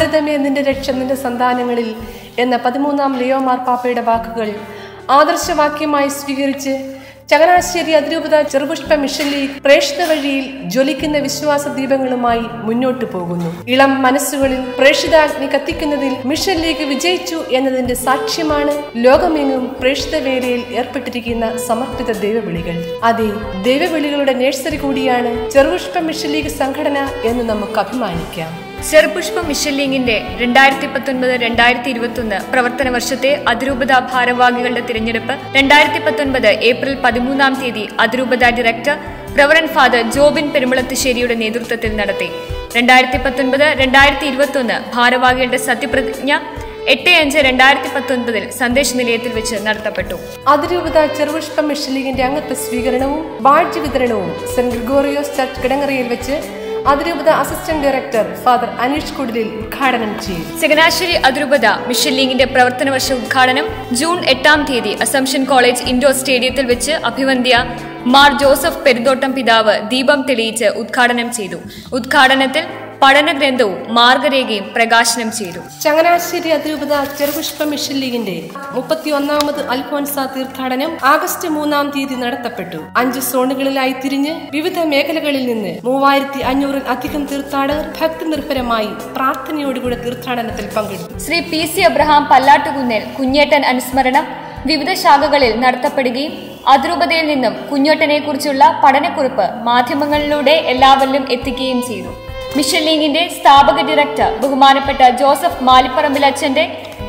ഭാരതമേ നിന്റെ രക്ഷ നിന്റെ സന്താനങ്ങളിൽ എന്ന പതിമൂന്നാം ലിയോ മാർപ്പാപ്പയുടെ വാക്കുകൾ ആദർശവാക്യമായി സ്വീകരിച്ച് ചങ്ങനാശ്ശേരി അതിരൂപത ചെറുപുഷ്പ മിഷൻ ലീഗ് പ്രേക്ഷിത വഴിയിൽ ജ്വലിക്കുന്ന വിശ്വാസ ദീപങ്ങളുമായി മുന്നോട്ടു പോകുന്നു ഇളം മനസ്സുകളിൽ പ്രേക്ഷിതാഗ്നി കത്തിക്കുന്നതിൽ മിഷൻ ലീഗ് വിജയിച്ചു എന്നതിന്റെ സാക്ഷ്യമാണ് ലോകമെങ്ങും പ്രേക്ഷിത വേലയിൽ ഏർപ്പെട്ടിരിക്കുന്ന സമർപ്പിത ദൈവവിളികൾ അതെ ദൈവവിളികളുടെ നേഴ്സറി കൂടിയാണ് ചെറുപുഷ്പ മിഷൻ ലീഗ് സംഘടന എന്ന് നമുക്ക് അഭിമാനിക്കാം ചെറുപുഷ്പ മിഷൻ ലീഗിന്റെ രണ്ടായിരത്തി പത്തൊൻപത് രണ്ടായിരത്തി ഇരുപത്തി ഒന്ന് പ്രവർത്തന വർഷത്തെ അതിരൂപത ഭാരവാഹികളുടെ തിരഞ്ഞെടുപ്പ് രണ്ടായിരത്തി പത്തൊൻപത് ഏപ്രിൽ പതിമൂന്നാം തീയതി അതിരൂപത ഡയറക്ടർ റവറൻ ഫാദർ ജോബിൻ പെരുമുളത്തുശ്ശേരിയുടെ നേതൃത്വത്തിൽ നടത്തി രണ്ടായിരത്തി പത്തൊൻപത് രണ്ടായിരത്തി ഇരുപത്തി ഒന്ന് ഭാരവാഹികളുടെ സത്യപ്രതിജ്ഞ എട്ട് അഞ്ച് രണ്ടായിരത്തി പത്തൊൻപതിൽ സന്ദേശ നിലയത്തിൽ വെച്ച് നടത്തപ്പെട്ടു അതിരൂപത ചെറുപുഷ്പ മിഷൻ ലീഗിന്റെ അംഗത്വ സ്വീകരണവും ബാഡ്ജ് വിതരണവും സെന്റ് ഗ്രിഗോറിയോസ് ചർച്ച് കിടങ്ങറയിൽ വെച്ച് അതിരൂപത അസിസ്റ്റന്റ് ഡയറക്ടർ ഫാദർ അനീഷ് കുടിലിൽ ഉദ്ഘാടനം ചെയ്തു ചങ്ങനാശ്ശേരി അതിരൂപത മിഷൻ ലീഗിന്റെ പ്രവർത്തന വർഷ ഉദ്ഘാടനം ജൂൺ എട്ടാം തീയതി അസംഷൻ കോളേജ് ഇൻഡോർ സ്റ്റേഡിയത്തിൽ വെച്ച് അഭിവന്ധ്യ മാർ ജോസഫ് പെരുന്തോട്ടം പിതാവ് ദീപം തെളിയിച്ച് ഉദ്ഘാടനം ചെയ്തു ഉദ്ഘാടനത്തിൽ പഠനഗ്രന്ഥവും മാർഗരേഖയും പ്രകാശനം ചെയ്തു ചങ്ങനാശ്ശേരി അതിരൂപത ചെറുപുഷ്പ മിഷൻ ലീഗിന്റെ മുപ്പത്തി ഒന്നാമത് അൽഫോൻസ തീർത്ഥാടനം ആഗസ്റ്റ് മൂന്നാം തീയതി നടത്തപ്പെട്ടു അഞ്ച് സോണുകളിലായി തിരിഞ്ഞ് വിവിധ മേഖലകളിൽ നിന്ന് മൂവായിരത്തി അഞ്ഞൂറിൽ അധികം തീർത്ഥാടകർ ഭക്തി നിർഭരമായി പ്രാർത്ഥനയോടുകൂടി തീർത്ഥാടനത്തിൽ പങ്കെടുത്തു ശ്രീ പി സി അബ്രഹാം പല്ലാട്ടുകുന്നേൽ കുഞ്ഞേട്ടൻ അനുസ്മരണം വിവിധ ശാഖകളിൽ നടത്തപ്പെടുകയും അതിരൂപതയിൽ നിന്നും കുഞ്ഞേട്ടനെ കുറിച്ചുള്ള പഠനക്കുറിപ്പ് മാധ്യമങ്ങളിലൂടെ എല്ലാവരിലും എത്തിക്കുകയും ചെയ്തു മിഷൻ ലീഗിന്റെ സ്ഥാപക ഡയറക്ടർ ബഹുമാനപ്പെട്ട ജോസഫ് മാലിപ്പറമ്പിൽ അച്ഛന്റെ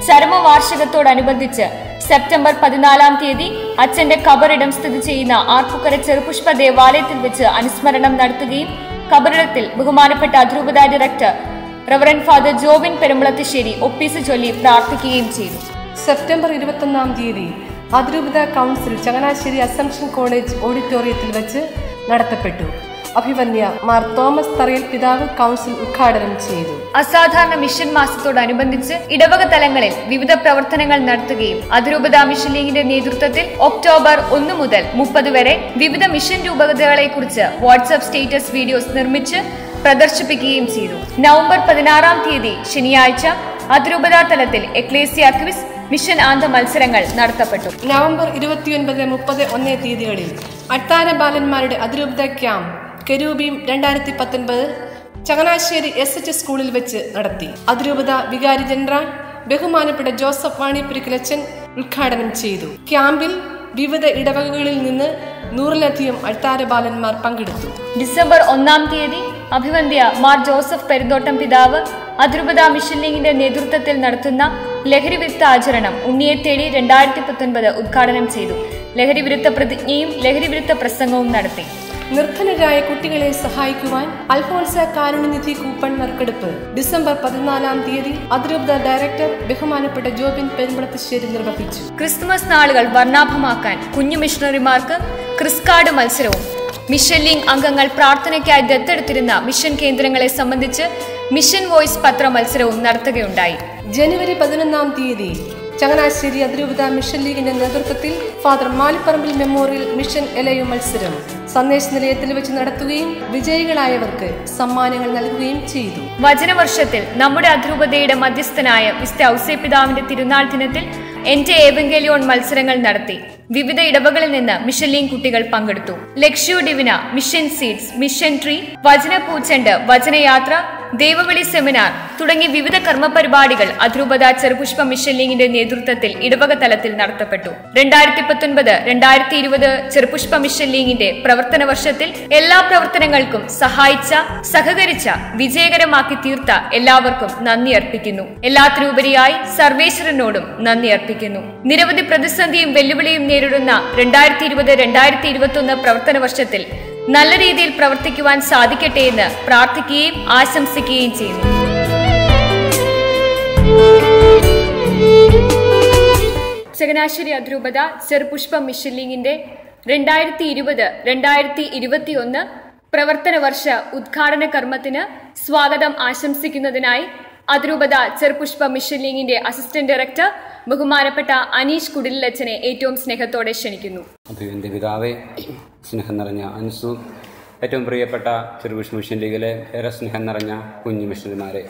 ചരമവാർഷികത്തോടനുബന്ധിച്ച് സെപ്റ്റംബർ പതിനാലാം തീയതി അച്ഛന്റെ കബറിടം സ്ഥിതി ചെയ്യുന്ന ആർപ്പുക്കര ചെറുപുഷ്പ ദേവാലയത്തിൽ വെച്ച് അനുസ്മരണം നടത്തുകയും കബറിടത്തിൽ ബഹുമാനപ്പെട്ട അതിരൂപത director reverend father Jobin Perumpalathussery ഒപ്പീസ് ചൊല്ലി പ്രാർത്ഥിക്കുകയും ചെയ്തു സെപ്റ്റംബർ ഇരുപത്തൊന്നാം തീയതി അതിരൂപത കൗൺസിൽ ചങ്ങനാശ്ശേരി അസംഷൻ കോളേജ് ഓഡിറ്റോറിയത്തിൽ വെച്ച് നടത്തപ്പെട്ടു അഭിവന്യ മാർ തോമസ് തറയിൽ പിതാവ് കൗൺസിൽ ഉദ്ഘാടനം ചെയ്തു അസാധാരണ മിഷൻ മാസത്തോടനുബന്ധിച്ച് ഇടവക തലങ്ങളിൽ വിവിധ പ്രവർത്തനങ്ങൾ നടത്തുകയും അതിരൂപത മിഷൻ ലീഗിന്റെ നേതൃത്വത്തിൽ ഒക്ടോബർ ഒന്ന് മുതൽ മുപ്പത് വരെ വിവിധ മിഷൻ രൂപകതകളെ കുറിച്ച് വാട്സ്ആപ്പ് സ്റ്റേറ്റസ് വീഡിയോസ് നിർമ്മിച്ച് പ്രദർശിപ്പിക്കുകയും ചെയ്തു നവംബർ പതിനാറാം തീയതി ശനിയാഴ്ച അതിരൂപത തലത്തിൽ എക്ലേസിയ ക്വിസ് മിഷൻ ആന്ത മത്സരങ്ങൾ നടത്തപ്പെട്ടു നവംബർ ഇരുപത്തിയൊൻപത് മുപ്പത് ഒന്നേ തീയതികളിൽ അട്ടാര ബാലന്മാരുടെ അതിരൂപത ക്യാമ്പ് കെരൂബീം രണ്ടായിരത്തി പത്തൊൻപത് ചങ്ങനാശ്ശേരി എസ് എച്ച് സ്കൂളിൽ വെച്ച് നടത്തി അതിരൂപത വികാരി ജനറൽ ബഹുമാനപ്പെട്ട ജോസഫ് വാണിപ്പുരിക്കലച്ചൻ ഉദ്ഘാടനം ചെയ്തു ക്യാമ്പിൽ വിവിധ ഇടവകകളിൽ നിന്ന് നൂറിലധികം അൾത്താര ബാലന്മാർ പങ്കെടുത്തു ഡിസംബർ ഒന്നാം തീയതി അഭിവന്ധ്യ മാർ ജോസഫ് പെരുന്തോട്ടം പിതാവ് അതിരൂപത മിഷൻ ലീഗിന്റെ നേതൃത്വത്തിൽ നടത്തുന്ന ലഹരി വിരുദ്ധ ആചരണം ഉണ്ണിയെ തേടി രണ്ടായിരത്തി പത്തൊൻപത് ഉദ്ഘാടനം ചെയ്തു ലഹരി വിരുദ്ധ പ്രതിജ്ഞയും ലഹരി വിരുദ്ധ പ്രസംഗവും നടത്തി നിർധനരായ കുട്ടികളെ സഹായിക്കുവാൻ അൽഫോൺസ കാരുണ്യനിധി കൂപ്പൺ നറുക്കെടുപ്പ് ഡിസംബർ പതിനാലാം തീയതി അതിരൂപത ഡയറക്ടർ ബഹുമാനപ്പെട്ട ജോബിൻ പെരുമ്പളത്തുശ്ശേരി നിർവഹിച്ചു ക്രിസ്തുമസ് നാളുകൾ വർണ്ണാഭമാക്കാൻ കുഞ്ഞു മിഷണറിമാർക്ക് ക്രിസ്കാർഡ് മത്സരവും മിഷൻ ലീഗ് അംഗങ്ങൾ പ്രാർത്ഥനയ്ക്കായി ദത്തെടുത്തിരുന്ന മിഷൻ കേന്ദ്രങ്ങളെ സംബന്ധിച്ച് മിഷൻ വോയിസ് പത്ര മത്സരവും നടത്തുകയുണ്ടായി ജനുവരി പതിനൊന്നാം തീയതി ചങ്ങനാശ്ശേരി അതിരൂപത മിഷൻ ലീഗിന്റെ നേതൃത്വത്തിൽ ഫാദർ മാലിപ്പറമ്പിൽ മെമ്മോറിയൽ മിഷൻ എലയു മത്സരം സന്ദേശ നിലയത്തിൽ വെച്ച് നടത്തുകയും വിജയികളായവർക്ക് സമ്മാനങ്ങൾ നൽകുകയും ചെയ്തു വചനവർഷത്തിൽ നമ്മുടെ അതിരൂപതയുടെ മധ്യസ്ഥനായ വിസ്ത ഔസേപിതാവിന്റെ തിരുനാൾ ദിനത്തിൽ എന്റെ ഏവങ്കേലിയോൺ മത്സരങ്ങൾ നടത്തി വിവിധ ഇടവകളിൽ നിന്ന് മിഷൻ ലീഗ് കുട്ടികൾ പങ്കെടുത്തു ലക്ഷ്യോ ഡിവിന മിഷൻ സീഡ്സ് മിഷൻ ട്രീ വചന പൂച്ചണ്ട് വചനയാത്ര ദൈവവിളി സെമിനാർ തുടങ്ങി വിവിധ കർമ്മ പരിപാടികൾ അതിരൂപത ചെറുപുഷ്പ മിഷൻ ലീഗിന്റെ നേതൃത്വത്തിൽ ഇടവക തലത്തിൽ നടത്തപ്പെട്ടു രണ്ടായിരത്തി പത്തൊൻപത് രണ്ടായിരത്തി ഇരുപത് ചെറുപുഷ്പ മിഷൻ ലീഗിന്റെ പ്രവർത്തന വർഷത്തിൽ എല്ലാ പ്രവർത്തനങ്ങൾക്കും സഹായിച്ച സഹകരിച്ച വിജയകരമാക്കി തീർത്ത എല്ലാവർക്കും നന്ദി അർപ്പിക്കുന്നു എല്ലാത്തിനുപരിയായി സർവേശ്വരനോടും നന്ദി അർപ്പിക്കുന്നു നിരവധി പ്രതിസന്ധിയും വെല്ലുവിളിയും നേരിടുന്ന രണ്ടായിരത്തി ഇരുപത് രണ്ടായിരത്തി ഇരുപത്തി ഒന്ന് പ്രവർത്തന വർഷത്തിൽ നല്ല രീതിയിൽ പ്രവർത്തിക്കുവാൻ സാധിക്കട്ടെ എന്ന് പ്രാർത്ഥിക്കുകയും ആശംസിക്കുകയും ചെയ്യുന്നു ചങ്ങനാശ്ശേരി അതിരൂപത ചെറുപുഷ്പ മിഷൻ ലീഗിന്റെ രണ്ടായിരത്തി ഇരുപത് രണ്ടായിരത്തി ഇരുപത്തി ഒന്ന് പ്രവർത്തന വർഷ ഉദ്ഘാടന കർമ്മത്തിന് സ്വാഗതം ആശംസിക്കുന്നതിനായി അതിരൂപത ചെറുപുഷ്പ മിഷൻ ലീഗിന്റെ അസിസ്റ്റന്റ് ഡയറക്ടർ ബഹുമാനപ്പെട്ട അനീഷ് കുടിലച്ചനെ ഏറ്റവും സ്നേഹത്തോടെ ക്ഷണിക്കുന്നു അഭിവന്റെ പിതാവെ സ്നേഹം നിറഞ്ഞ അൻസു ഏറ്റവും പ്രിയപ്പെട്ട ചെറുവിഷ്ണു മിഷൻ ലീഗിലെ ഏറെ സ്നേഹം നിറഞ്ഞ കുഞ്ഞു മിഷണറിമാരെ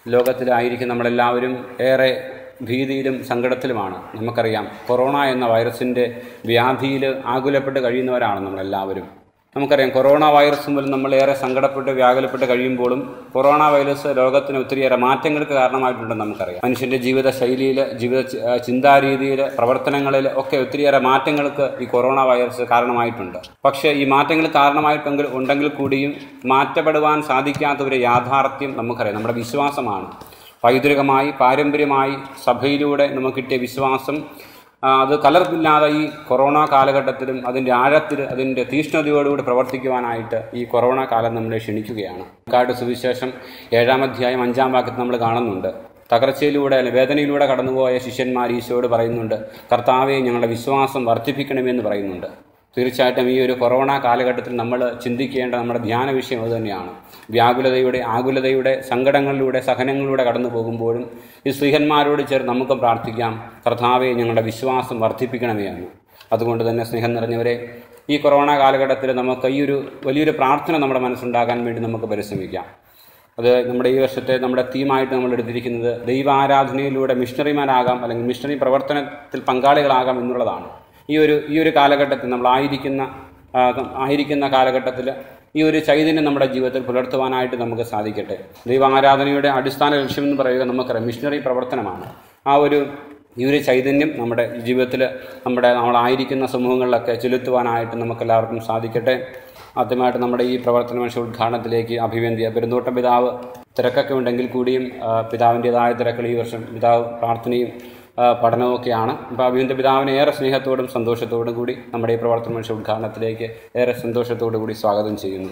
ലോകത്തിലായിരിക്കും നമ്മളെല്ലാവരും ഏറെ ഭീതിയിലും സങ്കടത്തിലുമാണ് നമുക്കറിയാം കൊറോണ എന്ന വൈറസിൻ്റെ വ്യാധിയിൽ ആകുലപ്പെട്ട് കഴിയുന്നവരാണ് നമ്മളെല്ലാവരും നമുക്കറിയാം കൊറോണ വൈറസ് മൂലം നമ്മൾ ഏറെ സങ്കടപ്പെട്ട് വ്യാകുലപ്പെട്ട് കഴിയുമ്പോഴും കൊറോണ വൈറസ് ലോകത്തിന് ഒത്തിരിയേറെ മാറ്റങ്ങൾക്ക് കാരണമായിട്ടുണ്ടെന്ന് നമുക്കറിയാം മനുഷ്യൻ്റെ ജീവിത ശൈലിയിൽ ജീവിത ചി- ആ, ചിന്താരീതിയിൽ പ്രവർത്തനങ്ങളിൽ ഒക്കെ ഒത്തിരിയേറെ മാറ്റങ്ങൾക്ക് ഈ കൊറോണ വൈറസ് കാരണമായിട്ടുണ്ട് പക്ഷേ ഈ മാറ്റങ്ങൾ കാരണമായിട്ടെങ്കിൽ ഉണ്ടെങ്കിൽ കൂടിയും മാറ്റപ്പെടുവാൻ സാധിക്കാത്ത ഒരു യാഥാർത്ഥ്യം നമുക്കറിയാം നമ്മുടെ വിശ്വാസമാണ് പൈതൃകമായി പാരമ്പര്യമായി സഭയിലൂടെ നമുക്ക് കിട്ടിയ വിശ്വാസം ആ, അത് കലർപ്പില്ലാതെ ഈ കൊറോണ കാലഘട്ടത്തിലും അതിൻ്റെ ആഴത്തിൽ അതിൻ്റെ തീഷ്ണതയോടുകൂടി പ്രവർത്തിക്കുവാനായിട്ട് ഈ കൊറോണ കാലം നമ്മളെ ക്ഷണിക്കുകയാണ് കാട് സുവിശേഷം ഏഴാം അധ്യായം അഞ്ചാം വാക്യത്തിൽ നമ്മൾ കാണുന്നുണ്ട് തകർച്ചയിലൂടെ അല്ലെ വേദനയിലൂടെ കടന്നുപോയ ശിഷ്യന്മാർ ഈശോയോട് പറയുന്നുണ്ട് കർത്താവെ ഞങ്ങളുടെ വിശ്വാസം വർദ്ധിപ്പിക്കണമെന്ന് പറയുന്നുണ്ട് തീർച്ചയായിട്ടും ഈ ഒരു കൊറോണ കാലഘട്ടത്തിൽ നമ്മൾ ചിന്തിക്കേണ്ട നമ്മുടെ ധ്യാന വിഷയം അത് തന്നെയാണ് വ്യാകുലതയുടെ ആകുലതയുടെ സങ്കടങ്ങളിലൂടെ സഹനങ്ങളിലൂടെ കടന്നു പോകുമ്പോഴും ഈ സ്ത്രീഹന്മാരോട് ചേർന്ന് നമുക്ക് പ്രാർത്ഥിക്കാം കർത്താവെ ഞങ്ങളുടെ വിശ്വാസം വർദ്ധിപ്പിക്കണമേ എന്ന് അതുകൊണ്ട് തന്നെ സ്നേഹം നിറഞ്ഞവരെ ഈ കൊറോണ കാലഘട്ടത്തിൽ നമുക്ക് ഈ ഒരു വലിയൊരു പ്രാർത്ഥന നമ്മുടെ മനസ്സുണ്ടാകാൻ വേണ്ടി നമുക്ക് പരിശ്രമിക്കാം അത് നമ്മുടെ ഈ വർഷത്തെ നമ്മുടെ തീമായിട്ട് നമ്മൾ എടുത്തിരിക്കുന്നത് ദൈവാരാധനയിലൂടെ മിഷണറിമാരാകാം അല്ലെങ്കിൽ മിഷണറി പ്രവർത്തനത്തിൽ പങ്കാളികളാകാം എന്നുള്ളതാണ് ഈ ഒരു ഈ ഒരു കാലഘട്ടത്തിൽ നമ്മൾ ആയിരിക്കുന്ന ആ, ആയിരിക്കുന്ന കാലഘട്ടത്തിൽ ഈ ഒരു ചൈതന്യം നമ്മുടെ ജീവിതത്തിൽ പുലർത്തുവാനായിട്ട് നമുക്ക് സാധിക്കട്ടെ ദൈവാരാധനയുടെ അടിസ്ഥാന ലക്ഷ്യം എന്ന് പറയുക നമുക്കറിയാം മിഷണറി പ്രവർത്തനമാണ് ആ ഒരു ഈ ഒരു ചൈതന്യം നമ്മുടെ ജീവിതത്തിൽ നമ്മുടെ നമ്മളായിരിക്കുന്ന സമൂഹങ്ങളിലൊക്കെ ചെലുത്തുവാനായിട്ട് നമുക്കെല്ലാവർക്കും സാധിക്കട്ടെ ആദ്യമായിട്ട് നമ്മുടെ ഈ പ്രവർത്തന മനുഷ്യ ഉദ്ഘാടനത്തിലേക്ക് അഭിവന്ദിയ പെരുന്തോട്ടം പിതാവ് തിരക്കൊക്കെ ഉണ്ടെങ്കിൽ കൂടിയും ആ, പിതാവിൻ്റെതായ തിരക്കുകൾ ഈ വർഷം പിതാവ് പ്രാർത്ഥനയും ആ, പഠനമൊക്കെയാണ് അപ്പോൾ അഭിവന്ദ പിതാവിനെ ഏറെ സ്നേഹത്തോടും സന്തോഷത്തോടും കൂടി നമ്മുടെ ഈ പ്രവർത്തന മനുഷ്യ ഉദ്ഘാടനത്തിലേക്ക് ഏറെ സന്തോഷത്തോടു കൂടി സ്വാഗതം ചെയ്യുന്നു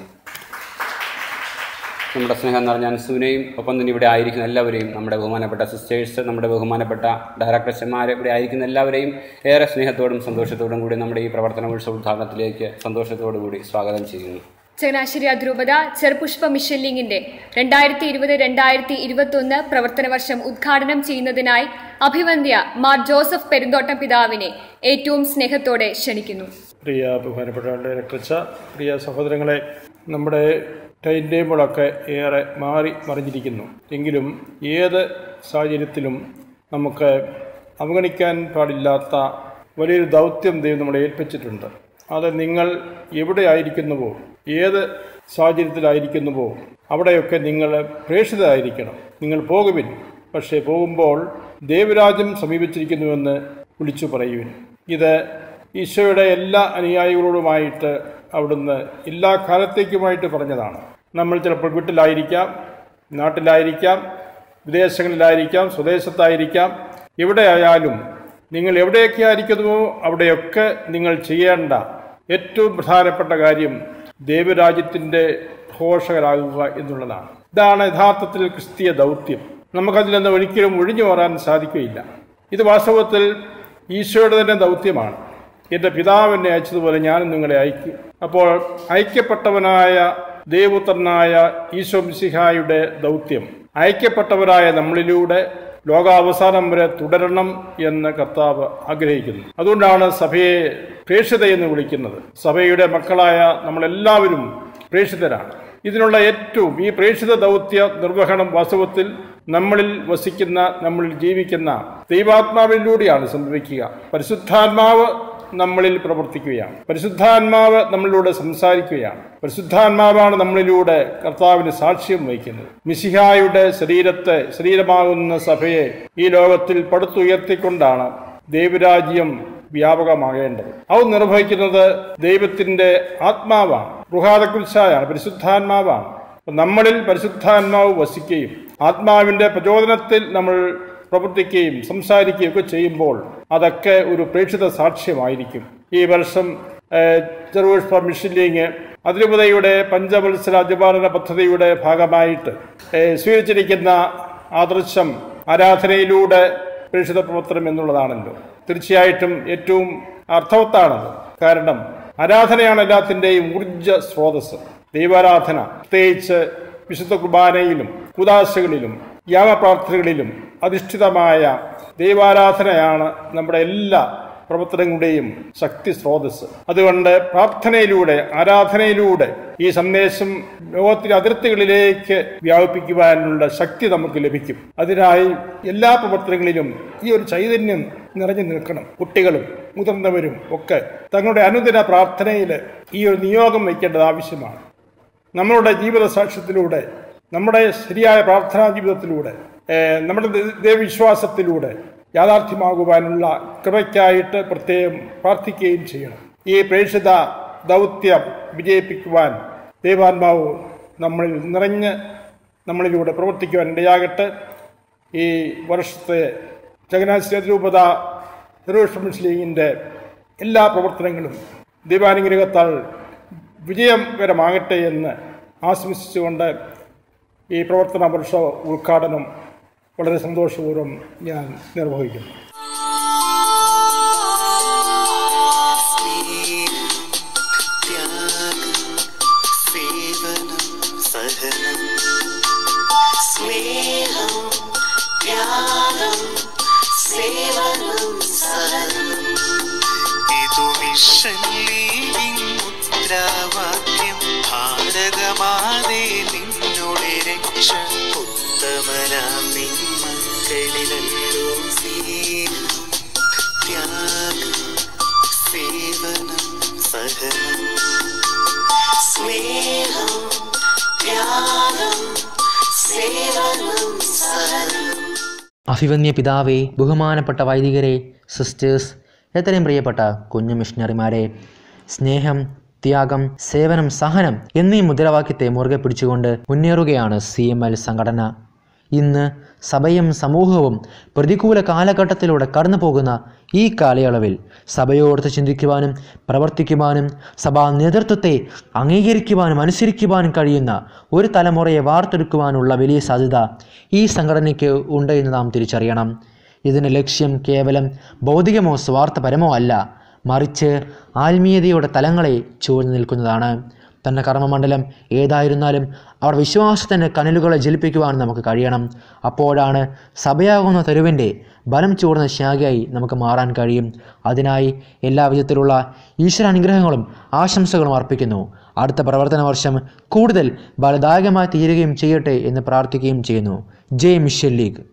നമ്മുടെ സ്നേഹം നിറഞ്ഞ അൻസുവിനെയും ഒപ്പം തന്നെ ഇവിടെ ആയിരിക്കുന്ന എല്ലാവരെയും നമ്മുടെ ബഹുമാനപ്പെട്ട സിസ്റ്റേഴ്സ് നമ്മുടെ ബഹുമാനപ്പെട്ട ഡയറക്ടർമാർ ഇവിടെ ആയിരിക്കുന്ന എല്ലാവരെയും ഏറെ സ്നേഹത്തോടും സന്തോഷത്തോടും കൂടി നമ്മുടെ ഈ പ്രവർത്തന ഉത്സവ ഉദ്ഘാടനത്തിലേക്ക് സന്തോഷത്തോടു കൂടി സ്വാഗതം ചെയ്യുന്നു ചങ്ങനാശ്ശേരി അതിരൂപത ചെറുപുഷ്പ മിഷൻ ലീഗിന്റെ രണ്ടായിരത്തി ഇരുപത് രണ്ടായിരത്തി ഇരുപത്തി ഒന്ന് പ്രവർത്തന വർഷം ഉദ്ഘാടനം ചെയ്യുന്നതിനായി അഭിവന്ദ്യ മാർ ജോസഫ് പെരുന്തോട്ടം പിതാവിനെ ഏറ്റവും സ്നേഹത്തോടെ ക്ഷണിക്കുന്നു പ്രിയ ബഹുമാനപ്പെട്ട രക്തച്ച പ്രിയ സഹോദരങ്ങളെ നമ്മുടെ ടൈം ടേബിളൊക്കെ ഏറെ മാറി മറിഞ്ഞിരിക്കുന്നു എങ്കിലും ഏത് സാഹചര്യത്തിലും നമുക്ക് അവഗണിക്കാൻ പാടില്ലാത്ത വലിയൊരു ദൗത്യം ദൈവം നമ്മളെ ഏൽപ്പിച്ചിട്ടുണ്ട് അത് നിങ്ങൾ എവിടെ ആയിരിക്കുന്നുവോ ഏത് സാഹചര്യത്തിലായിരിക്കുന്നുവോ അവിടെയൊക്കെ നിങ്ങൾ പ്രേക്ഷിതരായിരിക്കണം നിങ്ങൾ പോകുവിൻ പക്ഷേ പോകുമ്പോൾ ദേവരാജ്യം സമീപിച്ചിരിക്കുന്നുവെന്ന് വിളിച്ചു പറയുവിൻ ഇത് ഈശോയുടെ എല്ലാ അനുയായികളോടുമായിട്ട് അവിടുന്ന് എല്ലാ കാലത്തേക്കുമായിട്ട് പറഞ്ഞതാണ് നമ്മൾ ചിലപ്പോൾ വീട്ടിലായിരിക്കാം നാട്ടിലായിരിക്കാം വിദേശങ്ങളിലായിരിക്കാം സ്വദേശത്തായിരിക്കാം എവിടെയായാലും നിങ്ങൾ എവിടെയൊക്കെ ആയിരിക്കുന്നുവോ അവിടെയൊക്കെ നിങ്ങൾ ചെയ്യേണ്ട ഏറ്റവും പ്രധാനപ്പെട്ട കാര്യം ദൈവരാജ്യത്തിൻ്റെ ഘോഷകരാകുക എന്നുള്ളതാണ് ഇതാണ് യഥാർത്ഥത്തിൽ ക്രിസ്തീയ ദൗത്യം നമുക്കതിൽ നിന്ന് ഒരിക്കലും ഒഴിഞ്ഞു മാറാൻ സാധിക്കുകയില്ല ഇത് വാസ്തവത്തിൽ ഈശോയുടെ തന്നെ ദൗത്യമാണ് എൻ്റെ പിതാവ് എന്നെ അയച്ചതുപോലെ ഞാനും നിങ്ങളെ അയക്കും അപ്പോൾ ഐക്യപ്പെട്ടവനായ ദേവപുത്രനായ ഈശോ മിശിഹായുടെ ദൗത്യം ഐക്യപ്പെട്ടവരായ നമ്മളിലൂടെ ലോകാവസാനം വരെ തുടരണം എന്ന് കർത്താവ് ആഗ്രഹിക്കുന്നു അതുകൊണ്ടാണ് സഭയെ പ്രേക്ഷിത എന്ന് വിളിക്കുന്നത് സഭയുടെ മക്കളായ നമ്മളെല്ലാവരും പ്രേക്ഷിതരാണ് ഇതിനുള്ള ഏറ്റവും ഈ പ്രേക്ഷിത ദൗത്യ നിർവഹണം വാസ്തവത്തിൽ നമ്മളിൽ വസിക്കുന്ന നമ്മളിൽ ജീവിക്കുന്ന ദൈവാത്മാവിലൂടെയാണ് സംഭവിക്കുക പരിശുദ്ധാത്മാവ് നമ്മളിൽ പ്രവർത്തിക്കുകയാണ് പരിശുദ്ധാത്മാവ് നമ്മളിലൂടെ സംസാരിക്കുകയാണ് പരിശുദ്ധാത്മാവാണ് നമ്മളിലൂടെ കർത്താവിന് സാക്ഷ്യം വഹിക്കുന്നത് മിസിഹായുടെ ശരീരത്തെ ശരീരമാകുന്ന സഭയെ ഈ ലോകത്തിൽ പടുത്തുയർത്തിക്കൊണ്ടാണ് ദൈവരാജ്യം വ്യാപകമാകേണ്ടത് അത് നിർവഹിക്കുന്നത് ദൈവത്തിന്റെ ആത്മാവാണ് റുഹാദക്കുൽസായാണ് പരിശുദ്ധാത്മാവാണ് അപ്പോൾ നമ്മളിൽ പരിശുദ്ധാത്മാവ് വസിക്കുകയും ആത്മാവിന്റെ പ്രചോദനത്തിൽ നമ്മൾ പ്രവർത്തിക്കുകയും സംസാരിക്കുകയും ഒക്കെ ചെയ്യുമ്പോൾ അതൊക്കെ ഒരു പ്രേക്ഷിത സാക്ഷ്യമായിരിക്കും ഈ വർഷം ഏഹ്, ചെറുപുഷ്പ മിഷൻ ലീഗ് അതിരൂപതയുടെ പഞ്ചവത്സര അജപാലന പദ്ധതിയുടെ ഭാഗമായിട്ട് ഏഹ്, സ്വീകരിച്ചിരിക്കുന്ന ആദർശം ആരാധനയിലൂടെ പ്രേക്ഷിത പ്രവർത്തനം എന്നുള്ളതാണല്ലോ തീർച്ചയായിട്ടും ഏറ്റവും അർത്ഥവത്താണത് കാരണം ആരാധനയാണ് എല്ലാത്തിൻ്റെയും ഊർജ സ്രോതസ് ദൈവാരാധന പ്രത്യേകിച്ച് വിശുദ്ധ കുർബാനയിലും കുദാശകളിലും യാഗപ്രാർത്ഥനകളിലും അധിഷ്ഠിതമായ ദൈവാരാധനയാണ് നമ്മുടെ എല്ലാ പ്രവർത്തനങ്ങളുടെയും ശക്തി സ്രോതസ് അതുകൊണ്ട് പ്രാർത്ഥനയിലൂടെ ആരാധനയിലൂടെ ഈ സന്ദേശം ലോകത്തിലെ അതിർത്തികളിലേക്ക് വ്യാപിപ്പിക്കുവാനുള്ള ശക്തി നമുക്ക് ലഭിക്കും അതിനായി എല്ലാ പ്രവർത്തനങ്ങളിലും ഈ ഒരു ചൈതന്യം നിറഞ്ഞു നിൽക്കണം കുട്ടികളും മുതിർന്നവരും ഒക്കെ തങ്ങളുടെ അനുദിന പ്രാർത്ഥനയിൽ ഈ ഒരു നിയോഗം വയ്ക്കേണ്ടത് ആവശ്യമാണ് നമ്മളുടെ ജീവിത സാക്ഷ്യത്തിലൂടെ നമ്മുടെ ശരിയായ പ്രാർത്ഥനാ ജീവിതത്തിലൂടെ ഏഹ്, നമ്മുടെ ദ- ദൈവവിശ്വാസത്തിലൂടെ യാഥാർത്ഥ്യമാകുവാനുള്ള കൃപയ്ക്കായിട്ട് പ്രത്യേകം പ്രാർത്ഥിക്കുകയും ചെയ്യണം ഈ പ്രേക്ഷിത ദൗത്യം വിജയിപ്പിക്കുവാൻ ദൈവാത്മാവ് നമ്മളിൽ നിറഞ്ഞ് നമ്മളിലൂടെ പ്രവർത്തിക്കുവാൻ ഇടയാകട്ടെ ഈ വർഷത്തെ ചങ്ങനാശ്ശേരി അതിരൂപത ഫെറോഷൻ ലീഗിൻ്റെ എല്ലാ പ്രവർത്തനങ്ങളും ദൈവാനുഗ്രഹത്താൽ വിജയകരമാകട്ടെ എന്ന് ആശംസിച്ചുകൊണ്ട് ഈ പ്രവർത്തന വർഷ ഉദ്ഘാടനം വളരെ സന്തോഷപൂർവ്വം ഞാൻ നിർവഹിക്കുന്നു ത്യാഗം സേവനം സഹനം സ്നേഹം ത്യാഗം സേവനം സഹനം ഇതു മിഷൻ ലീവിംഗ് മുദ്രാവാക്യം ഭാരതമാതേ നിന്നോടെ രക്ഷ ഉത്തമരാം നിൻ മക്കളിലല്ലോ സ്നേഹം ത്യാഗം സേവനം സഹനം സ്നേഹം ത്യാഗം സേവനം സഹനം അഭിവന്യ പിതാവേ ബഹുമാനപ്പെട്ട വൈദികരെ സിസ്റ്റേഴ്സ് എത്രയും പ്രിയപ്പെട്ട കുഞ്ഞു മിഷണറിമാരെ സ്നേഹം ത്യാഗം സേവനം സഹനം എന്നീ മുദ്രാവാക്യത്തെ മുറുകെ പിടിച്ചുകൊണ്ട് മുന്നേറുകയാണ് സി എം എൽ സംഘടന ഇന്ന് സഭയും സമൂഹവും പ്രതികൂല കാലഘട്ടത്തിലൂടെ കടന്നു പോകുന്ന ഈ കാലയളവിൽ സഭയോർത്ത് ചിന്തിക്കുവാനും പ്രവർത്തിക്കുവാനും സഭാ നേതൃത്വത്തെ അംഗീകരിക്കുവാനും അനുസരിക്കുവാനും കഴിയുന്ന ഒരു തലമുറയെ വാർത്തെടുക്കുവാനുള്ള വലിയ സാധ്യത ഈ സംഘടനയ്ക്ക് ഉണ്ട് എന്ന് നാം തിരിച്ചറിയണം ഇതിന് ലക്ഷ്യം കേവലം ഭൗതികമോ സ്വാർത്ഥപരമോ അല്ല മറിച്ച് ആത്മീയതയുടെ തലങ്ങളെ ചൂഴ്ന്നു നിൽക്കുന്നതാണ് തൻ്റെ കർമ്മമണ്ഡലം ഏതായിരുന്നാലും അവർ വിശ്വാസത്തിൻ്റെ കനലുകളെ ജലിപ്പിക്കുവാൻ നമുക്ക് കഴിയണം അപ്പോഴാണ് സഭയാകുന്ന തെരുവിൻ്റെ ബലം ചൂടുന്ന ശാഖയായി നമുക്ക് മാറാൻ കഴിയും അതിനായി എല്ലാ വിധത്തിലുള്ള ഈശ്വരാനുഗ്രഹങ്ങളും ആശംസകളും അർപ്പിക്കുന്നു അടുത്ത പ്രവർത്തന വർഷം കൂടുതൽ ഫലദായകമായി തീരുകയും ചെയ്യട്ടെ എന്ന് പ്രാർത്ഥിക്കുകയും ചെയ്യുന്നു ജയ് മിഷ്യൽ ലീഗ്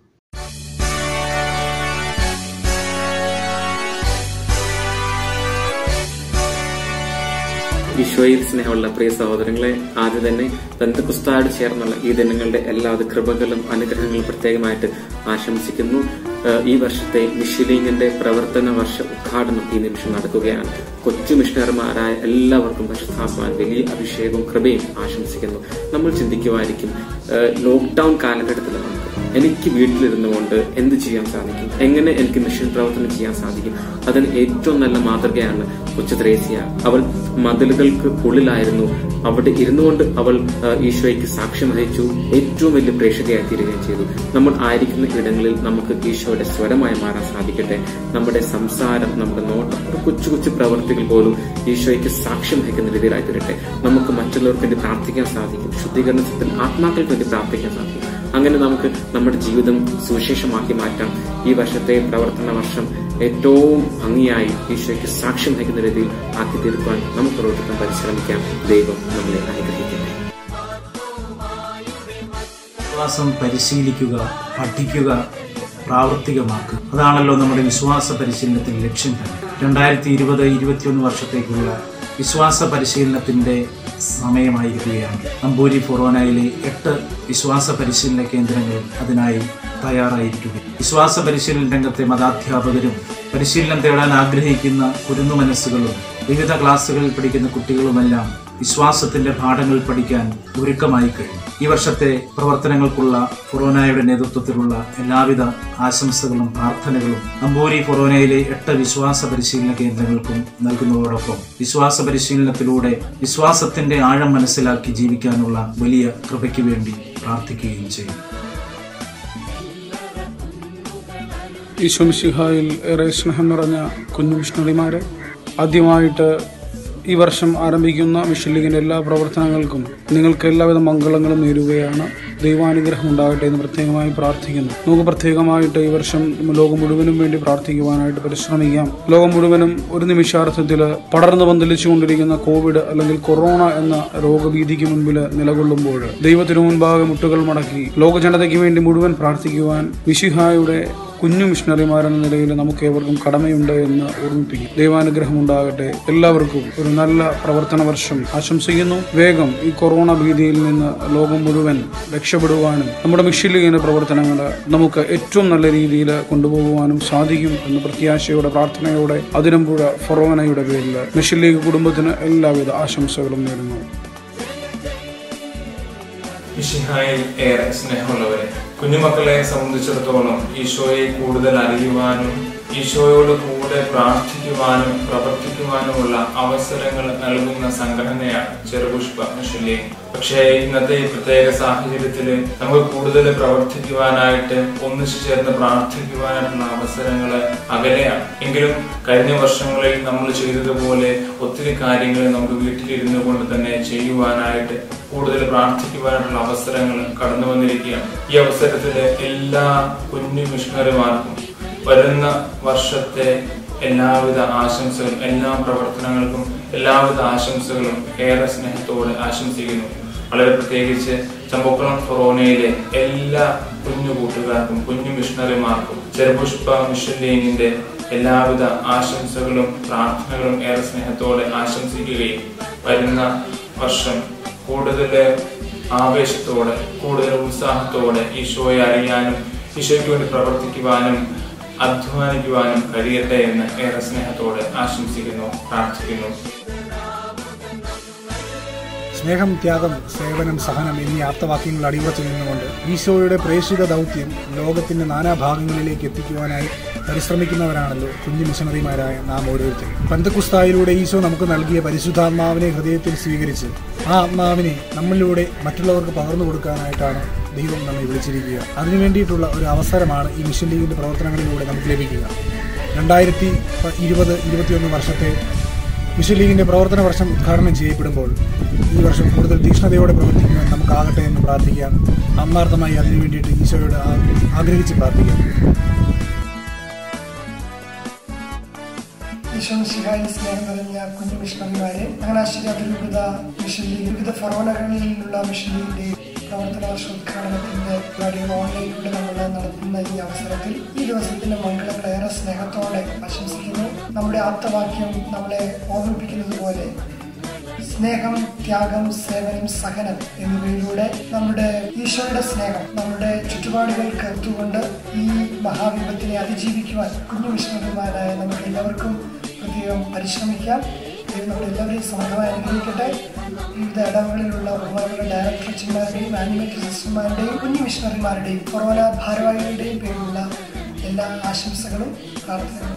ഈശോയിൽ സ്നേഹമുള്ള പ്രിയ സഹോദരങ്ങളെ ആദ്യം തന്നെ ബന്ധുപുസ്തകോട് ചേർന്നുള്ള ഈ ദിനങ്ങളുടെ എല്ലാവിധ കൃപകളും അനുഗ്രഹങ്ങളും പ്രത്യേകമായിട്ട് ആശംസിക്കുന്നു ഏഹ് ഈ വർഷത്തെ മിഷലീങ്ങിന്റെ പ്രവർത്തന വർഷ ഉദ്ഘാടനം ഈ നിമിഷം നടക്കുകയാണ് കൊച്ചു മിഷണർമാരായ എല്ലാവർക്കും പരിശുദ്ധാത്മാൻ വലിയ അഭിഷേകവും കൃപയും ആശംസിക്കുന്നു നമ്മൾ ചിന്തിക്കുമായിരിക്കും ഏഹ് ലോക്ക്ഡൌൺ കാലഘട്ടത്തിൽ നമുക്ക് എനിക്ക് വീട്ടിലിരുന്നു കൊണ്ട് എന്ത് ചെയ്യാൻ സാധിക്കും എങ്ങനെ എനിക്ക് മിഷൻ പ്രവർത്തനം ചെയ്യാൻ സാധിക്കും അതിന് ഏറ്റവും നല്ല മാതൃകയാണ് കൊച്ചു ത്രേസ്യ അവൾ മതിലുകൾക്ക് ഉള്ളിലായിരുന്നു അവിടെ ഇരുന്നു കൊണ്ട് അവൾ ആ, ഈശോയ്ക്ക് സാക്ഷ്യം വഹിച്ചു ഏറ്റവും വലിയ പ്രേക്ഷകയായി തീരുകയും ചെയ്തു നമ്മൾ ആയിരിക്കുന്ന ഇടങ്ങളിൽ നമുക്ക് ഈശോയുടെ സ്വരമായി മാറാൻ സാധിക്കട്ടെ നമ്മുടെ സംസാരം നമ്മുടെ നോട്ടം ഒരു കൊച്ചു കൊച്ചു പ്രവർത്തികൾ പോലും ഈശോയ്ക്ക് സാക്ഷ്യം വഹിക്കുന്ന രീതിയിലായി തീരട്ടെ നമുക്ക് മറ്റുള്ളവർക്ക് വേണ്ടി പ്രാർത്ഥിക്കാൻ സാധിക്കും ശുദ്ധീകരണത്തിൽ ആത്മാക്കൾക്ക് വേണ്ടി പ്രാർത്ഥിക്കാൻ സാധിക്കും അങ്ങനെ നമുക്ക് നമ്മുടെ ജീവിതം സുവിശേഷമാക്കി മാറ്റാം ഈ വർഷത്തെ പ്രവർത്തന വർഷം ഏറ്റവും ഭംഗിയായി ഈശോയ്ക്ക് സാക്ഷ്യം വഹിക്കുന്ന രീതിയിൽ ആക്കി തീർക്കുവാൻ നമുക്ക് ഓരോരുത്തർക്കും പരിശ്രമിക്കാം ദൈവം നമ്മളെ അനുഗ്രഹിക്കട്ടെ വിശ്വാസം പരിശീലിക്കുക പഠിക്കുക പ്രാവർത്തികമാക്കുക അതാണല്ലോ നമ്മുടെ വിശ്വാസ പരിശീലനത്തിന്റെ ലക്ഷ്യം തന്നെ രണ്ടായിരത്തി ഇരുപത് ഇരുപത്തിയൊന്ന് വർഷത്തേക്കുള്ള വിശ്വാസ പരിശീലനത്തിന്റെ സമയമായിരിക്കുകയാണ് അമ്പൂരി ഫൊറോനയിലെ എട്ട് വിശ്വാസ പരിശീലന കേന്ദ്രങ്ങൾ അതിനായി തയ്യാറായിരിക്കുക വിശ്വാസ പരിശീലന രംഗത്തെ മതാധ്യാപകരും പരിശീലനം തേടാൻ ആഗ്രഹിക്കുന്ന കുരുന്നു മനസ്സുകളും വിവിധ ക്ലാസ്സുകളിൽ പഠിക്കുന്ന കുട്ടികളുമെല്ലാം വിശ്വാസത്തിന്റെ പാഠങ്ങൾ പഠിക്കാൻ ഒരുക്കമായി കഴിഞ്ഞു ഈ വർഷത്തെ പ്രവർത്തനങ്ങൾക്കുള്ള ഫൊറോനയുടെ നേതൃത്വത്തിലുള്ള എല്ലാവിധ ആശംസകളും പ്രാർത്ഥനകളും നമ്പൂരി ഫൊറോനയിലെ എട്ട് വിശ്വാസ പരിശീലന കേന്ദ്രങ്ങൾക്കും നൽകുന്നതോടൊപ്പം വിശ്വാസ പരിശീലനത്തിലൂടെ വിശ്വാസത്തിന്റെ ആഴം മനസ്സിലാക്കി ജീവിക്കാനുള്ള വലിയ കൃപയ്ക്ക് വേണ്ടി പ്രാർത്ഥിക്കുകയും ചെയ്യും ഈശോമിശിഹായിൽ ഏറെ സ്നേഹം നിറഞ്ഞ കുഞ്ഞു മിഷണറിമാരെ ആദ്യമായിട്ട് ഈ വർഷം ആരംഭിക്കുന്ന മിഷൻ ലീഗിൻ്റെ എല്ലാ പ്രവർത്തനങ്ങൾക്കും നിങ്ങൾക്ക് എല്ലാവിധ മംഗളങ്ങളും നേരുകയാണ് ദൈവാനുഗ്രഹം ഉണ്ടാകട്ടെ എന്ന് പ്രത്യേകമായി പ്രാർത്ഥിക്കുന്നു നമുക്ക് പ്രത്യേകമായിട്ട് ഈ വർഷം ലോകം മുഴുവനും വേണ്ടി പ്രാർത്ഥിക്കുവാനായിട്ട് പരിശ്രമിക്കാം ലോകം മുഴുവനും ഒരു നിമിഷാർത്ഥത്തിൽ പടർന്നു പന്തലിച്ചുകൊണ്ടിരിക്കുന്ന കോവിഡ് അല്ലെങ്കിൽ കൊറോണ എന്ന രോഗഭീതിക്ക് മുൻപിൽ നിലകൊള്ളുമ്പോൾ ദൈവത്തിനു മുൻപാകെ മുട്ടുകൾ മടക്കി ലോക ജനതയ്ക്ക് വേണ്ടി മുഴുവൻ പ്രാർത്ഥിക്കുവാൻ വിശിഹായുടെ കുഞ്ഞു മിഷണറിമാരെന്ന നിലയിൽ നമുക്ക് ഏവർക്കും കടമയുണ്ട് എന്ന് ഓർമ്മിപ്പിക്കും ദൈവാനുഗ്രഹം ഉണ്ടാകട്ടെ എല്ലാവർക്കും ഒരു നല്ല പ്രവർത്തന വർഷം ആശംസിക്കുന്നു വേഗം ഈ കൊറോണ ഭീതിയിൽ നിന്ന് ലോകം മുഴുവൻ രക്ഷപ്പെടുവാനും നമ്മുടെ മിഷൻ ലീഗിന്റെ പ്രവർത്തനങ്ങൾ നമുക്ക് ഏറ്റവും നല്ല രീതിയിൽ കൊണ്ടുപോകുവാനും സാധിക്കും എന്ന പ്രത്യാശയോടെ പ്രാർത്ഥനയോടെ അതിരമ്പുഴ ഫൊറോനയുടെ പേരിൽ മിഷൻ ലീഗ് കുടുംബത്തിന് എല്ലാവിധ ആശംസകളും നേരുന്നു മിഷിഹായിൽ ഏറെ സ്നേഹമുള്ളവരെ കുഞ്ഞുമക്കളെ സംബന്ധിച്ചിടത്തോളം ഈശോയെ കൂടുതൽ അറിയുവാനും ഈശോയോട് കൂടെ പ്രാർത്ഥിക്കുവാനും പ്രവർത്തിക്കുവാനുമുള്ള അവസരങ്ങൾ നൽകുന്ന സംഘടനയാണ് ചെറുപുഷ്പ മിഷലി പക്ഷേ ഇന്നത്തെ ഈ പ്രത്യേക സാഹചര്യത്തിൽ നമുക്ക് കൂടുതൽ പ്രവർത്തിക്കുവാനായിട്ട് ഒന്നിച്ചു ചേർന്ന് പ്രാർത്ഥിക്കുവാനായിട്ടുള്ള അവസരങ്ങൾ അകലെയാണ് എങ്കിലും കഴിഞ്ഞ വർഷങ്ങളിൽ നമ്മൾ ചെയ്തതുപോലെ ഒത്തിരി കാര്യങ്ങൾ നമുക്ക് വീട്ടിലിരുന്നു കൊണ്ട് തന്നെ ചെയ്യുവാനായിട്ട് കൂടുതൽ പ്രാർത്ഥിക്കുവാനായിട്ടുള്ള അവസരങ്ങൾ കടന്നു വന്നിരിക്കുകയാണ് ഈ അവസരത്തിൽ എല്ലാ കുഞ്ഞു മിഷണറിമാർക്കും വരുന്ന വർഷത്തെ എല്ലാവിധ ആശംസകളും എല്ലാ പ്രവർത്തനങ്ങൾക്കും എല്ലാവിധ ആശംസകളും ഏറെ സ്നേഹത്തോടെ ആശംസിക്കുന്നു വളരെ പ്രത്യേകിച്ച് ചമ്പക്കുളം ഫൊറോനയിലെ എല്ലാ കുഞ്ഞു കൂട്ടുകാർക്കും കുഞ്ഞു മിഷണറിമാർക്കും ചെറുപുഷ്പ മിഷൻ ലീഗിന്റെ എല്ലാവിധ ആശംസകളും പ്രാർത്ഥനകളും ഏറെ സ്നേഹത്തോടെ ആശംസിക്കുകയും വരുന്ന വർഷം കൂടുതൽ ആവേശത്തോടെ കൂടുതൽ ഉത്സാഹത്തോടെ ഈശോയെ അറിയാനും ഈശോയ്ക്ക് വേണ്ടി പ്രവർത്തിക്കുവാനും അധ്വാനിക്കുവാനും കഴിയട്ടെ എന്ന് ഏറെ സ്നേഹത്തോടെ ആശംസിക്കുന്നു പ്രാർത്ഥിക്കുന്നു സ്നേഹം ത്യാഗം സേവനം സഹനം എന്നീ ആപ്തവാക്യങ്ങൾ അടിയുറച്ചു നിന്നുകൊണ്ട് ഈശോയുടെ പ്രേക്ഷിത ദൗത്യം ലോകത്തിന്റെ നാനാഭാഗങ്ങളിലേക്ക് എത്തിക്കുവാനായി പരിശ്രമിക്കുന്നവരാണല്ലോ കുഞ്ഞു മിഷണറിമാരായ നാം ഓരോരുത്തരും പന്തക്കുസ്തായിലൂടെ ഈശോ നമുക്ക് നൽകിയ പരിശുദ്ധാത്മാവിനെ ഹൃദയത്തിൽ സ്വീകരിച്ച് ആ ആത്മാവിനെ നമ്മളിലൂടെ മറ്റുള്ളവർക്ക് പകർന്നു കൊടുക്കാനായിട്ടാണ് ദൈവം നമ്മെ വിളിച്ചിരിക്കുക അതിനു വേണ്ടിയിട്ടുള്ള ഒരു അവസരമാണ് ഈ മിഷൻ ലീഗിന്റെ പ്രവർത്തനങ്ങളിലൂടെ നമുക്ക് ലഭിക്കുക രണ്ടായിരത്തി ഇരുപത് ഇരുപത്തിയൊന്ന് വർഷത്തെ മിഷൻ ലീഗിന്റെ പ്രവർത്തന വർഷം ഉദ്ഘാടനം ചെയ്യപ്പെടുമ്പോൾ ഈ വർഷം കൂടുതൽ തീക്ഷ്ണതയോടെ പ്രവർത്തിക്കുവാൻ നമുക്കാകട്ടെ എന്ന് പ്രാർത്ഥിക്കാം ആത്മാർത്ഥമായി അതിനു വേണ്ടിയിട്ട് ഈശോയോട് ആ- ആഗ്രഹിച്ച് പ്രാർത്ഥിക്കാം ഈശോമിശിഹായി സ്നേഹം നിറഞ്ഞ കുഞ്ഞു മിഷണറിമാരെ ചങ്ങനാശ്ശേരി അതിരൂപത മിഷൻ ലീഗ് വിവിധ ഫറോനകളിലുള്ള മിഷൻ ലീഗിന്റെ പ്രവർത്തന വർഷ ഉദ്ഘാടനത്തിന്റെ പരിപാടികൾ ഓൺലൈനിലൂടെ നമ്മൾ നടത്തുന്ന ഈ അവസരത്തിൽ ഈ ദിവസത്തിന്റെ മംഗളങ്ങൾ ഏറെ സ്നേഹത്തോടെ ആശംസിക്കുന്നു നമ്മുടെ ആപ്തവാക്യം നമ്മളെ ഓർമ്മിപ്പിക്കുന്നത് പോലെ സ്നേഹം ത്യാഗം സേവനം സഹനം എന്നിവയിലൂടെ നമ്മുടെ ഈശോയുടെ സ്നേഹം നമ്മുടെ ചുറ്റുപാടുകൾക്ക് ഒത്തുകൊണ്ട് ഈ മഹാവിപത്തിനെ അതിജീവിക്കുവാൻ കുഞ്ഞു മിഷണറിമാരായ നമുക്ക് എല്ലാവർക്കും പ്രത്യേകം പരിശ്രമിക്കാം ദൈവം നമ്മുടെ എല്ലാവരെയും സമൃദ്ധമായി അനുഗ്രഹിക്കട്ടെ വിവിധ ഇടങ്ങളിലുള്ള ബഹുമാനുള്ള ഡയറക്ടർ അച്ഛന്മാരുടെയും ആനിമേറ്റർ സിസ്റ്റർമാരുടെയും കുഞ്ഞു മിഷണറിമാരുടെയും കൊറോണ ഭാരവാഹികളുടെയും പേരിലുള്ള എല്ലാ ആശംസകളും പ്രാർത്ഥനകളും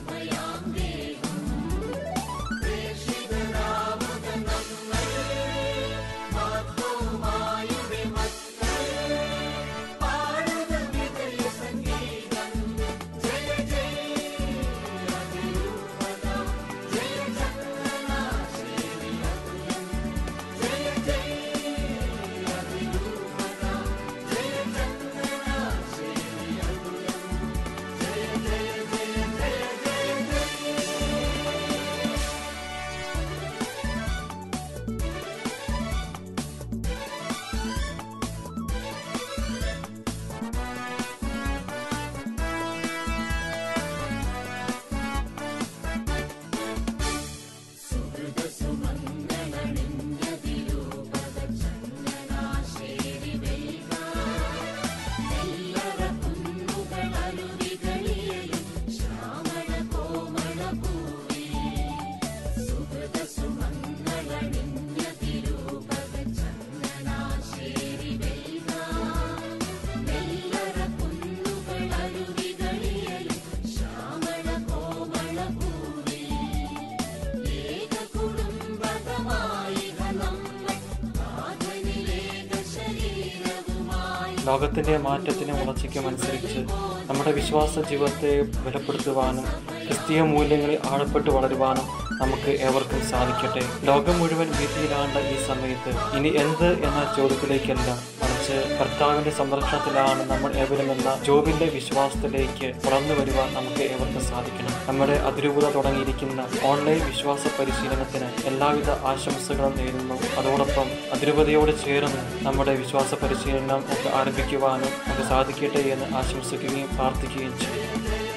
ലോകത്തിൻ്റെ മാറ്റത്തിനും വളർച്ചയ്ക്കും അനുസരിച്ച് നമ്മുടെ വിശ്വാസ ജീവിതത്തെ ബലപ്പെടുത്തുവാനും ക്രിസ്തീയ മൂല്യങ്ങളിൽ ആഴപ്പെട്ട് വളരുവാനും നമുക്ക് ഏവർക്കും സാധിക്കട്ടെ ലോകം മുഴുവൻ ഭീതിയിലാണ്ട ഈ സമയത്ത് ഇനി എന്ത് എന്ന ചോദ്യത്തിലേക്കല്ല മറിച്ച് മറിച്ച് കർത്താവിന്റെ സംരക്ഷണത്തിലാണ് നമ്മൾ ഏവരും എന്ന ജോബിന്റെ വിശ്വാസത്തിലേക്ക് വളർന്നു വരുവാൻ നമുക്ക് ഏവർക്കും സാധിക്കണം നമ്മുടെ അതിരൂപത തുടങ്ങിയിരിക്കുന്ന ഓൺലൈൻ വിശ്വാസ പരിശീലനത്തിന് എല്ലാവിധ ആശംസകളും നേരുന്നു അതോടൊപ്പം അതിരൂപതയോട് ചേർന്ന് നമ്മുടെ വിശ്വാസ പരിശീലനം ഒക്കെ ആരംഭിക്കുവാനും നമുക്ക് സാധിക്കട്ടെ എന്ന് ആശംസിക്കുകയും പ്രാർത്ഥിക്കുകയും ചെയ്യുന്നു